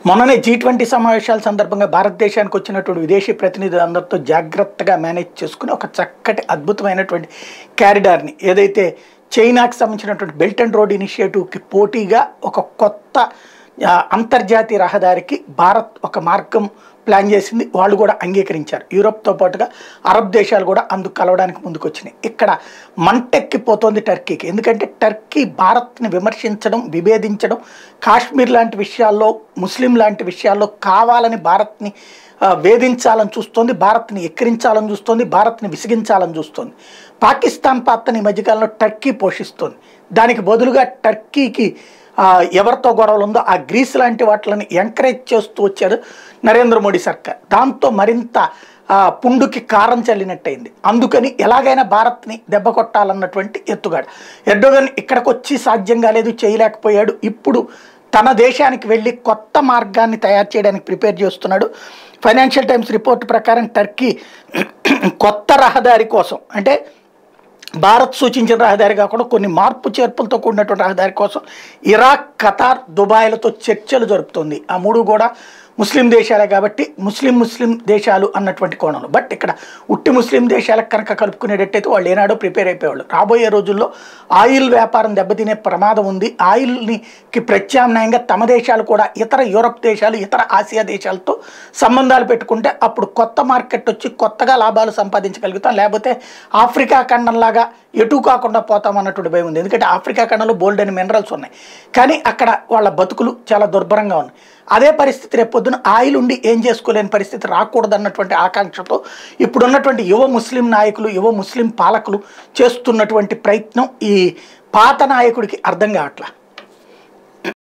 మొన్ననే G twenty సమావేశాల సందర్భంగా భారతదేశానికి వచ్చినటువంటి విదేశీ ప్రతినిధులందరితో జాగ్రత్తగా మేనేజ్ చేసుకుని ఒక చక్కటి అద్భుతమైనటువంటి క్యారిడార్ని ఏదైతే చైనాకి సంబంధించినటువంటి బెల్ట్ అండ్ రోడ్ ఇనిషియేటివ్కి పోటీగా ఒక కొత్త ఆ, అంతర్జాతీయ రహదారికి భారత్ ఒక మార్గం ప్లాన్ చేసింది వాళ్ళు కూడా అంగీకరించారు యూరోప్తో పాటుగా అరబ్ దేశాలు కూడా అందుకు కలవడానికి ముందుకు వచ్చినాయి ఇక్కడ మంటెక్కిపోతోంది టర్కీకి ఎందుకంటే టర్కీ భారత్ని విమర్శించడం విభేదించడం కాశ్మీర్ లాంటి విషయాల్లో ముస్లిం లాంటి విషయాల్లో కావాలని భారత్ని ఆ, వేధించాలని చూస్తోంది భారత్ని ఎక్కిరించాలని చూస్తోంది భారత్ని విసిగించాలని చూస్తోంది పాకిస్తాన్ పాత్రని ఈ మధ్యకాలంలో టర్కీ పోషిస్తోంది దానికి బదులుగా టర్కీకి ఆ, ఎవరితో గొడవలు ఉందో ఆ గ్రీస్ లాంటి వాటిని ఎంకరేజ్ చేస్తూ వచ్చారు నరేంద్ర మోడీ సర్కార్ దాంతో మరింత ఆ, పుండుకి కారం చల్లినట్టయింది అందుకని ఎలాగైనా భారత్ని దెబ్బ కొట్టాలన్నటువంటి ఎత్తుగాడ ఎర్డోగన్ ఇక్కడికి వచ్చి సాధ్యం కాలేదు చేయలేకపోయాడు ఇప్పుడు తన దేశానికి వెళ్ళి కొత్త మార్గాన్ని తయారు చేయడానికి ప్రిపేర్ చేస్తున్నాడు ఫైనాన్షియల్ టైమ్స్ రిపోర్ట్ ప్రకారం టర్కీ కొత్త రహదారి కోసం అంటే భారత్ సూచించిన రహదారి కాకుండా కొన్ని మార్పు చేర్పులతో కూడినటువంటి రహదారి కోసం ఇరాక్ ఖతార్ దుబాయ్లతో చర్చలు జరుపుతుంది ఆ మూడు కూడా ముస్లిం దేశాలే కాబట్టి ముస్లిం ముస్లిం దేశాలు అన్నటువంటి కోణంలో బట్ ఇక్కడ ఉట్టి ముస్లిం దేశాలకు కనుక కలుపుకునేటట్టయితే వాళ్ళు ఏనాడో ప్రిపేర్ అయిపోయేవాళ్ళు రాబోయే రోజుల్లో ఆయిల్ వ్యాపారం దెబ్బతినే ప్రమాదం ఉంది ఆయిల్ని కి ప్రత్యామ్నాయంగా తమ దేశాలు కూడా ఇతర యూరప్ దేశాలు ఇతర ఆసియా దేశాలతో సంబంధాలు పెట్టుకుంటే అప్పుడు కొత్త మార్కెట్ వచ్చి కొత్తగా లాభాలు సంపాదించగలుగుతాం లేకపోతే ఆఫ్రికా ఖండంలాగా ఎటు కాకుండా పోతాం అన్నటువంటి భయం ఉంది ఎందుకంటే ఆఫ్రికా ఖండంలో బోల్డ్ అని మినరల్స్ ఉన్నాయి కానీ అక్కడ వాళ్ళ బతుకులు చాలా దుర్భరంగా ఉన్నాయి అదే పరిస్థితి రేపు పొద్దున ఆయిల్ ఉండి ఏం చేసుకోలేని పరిస్థితి రాకూడదన్నటువంటి ఆకాంక్షతో ఇప్పుడున్నటువంటి యువ ముస్లిం నాయకులు యువ ముస్లిం పాలకులు చేస్తున్నటువంటి ప్రయత్నం ఈ పాత నాయకుడికి అర్థం కావట్లా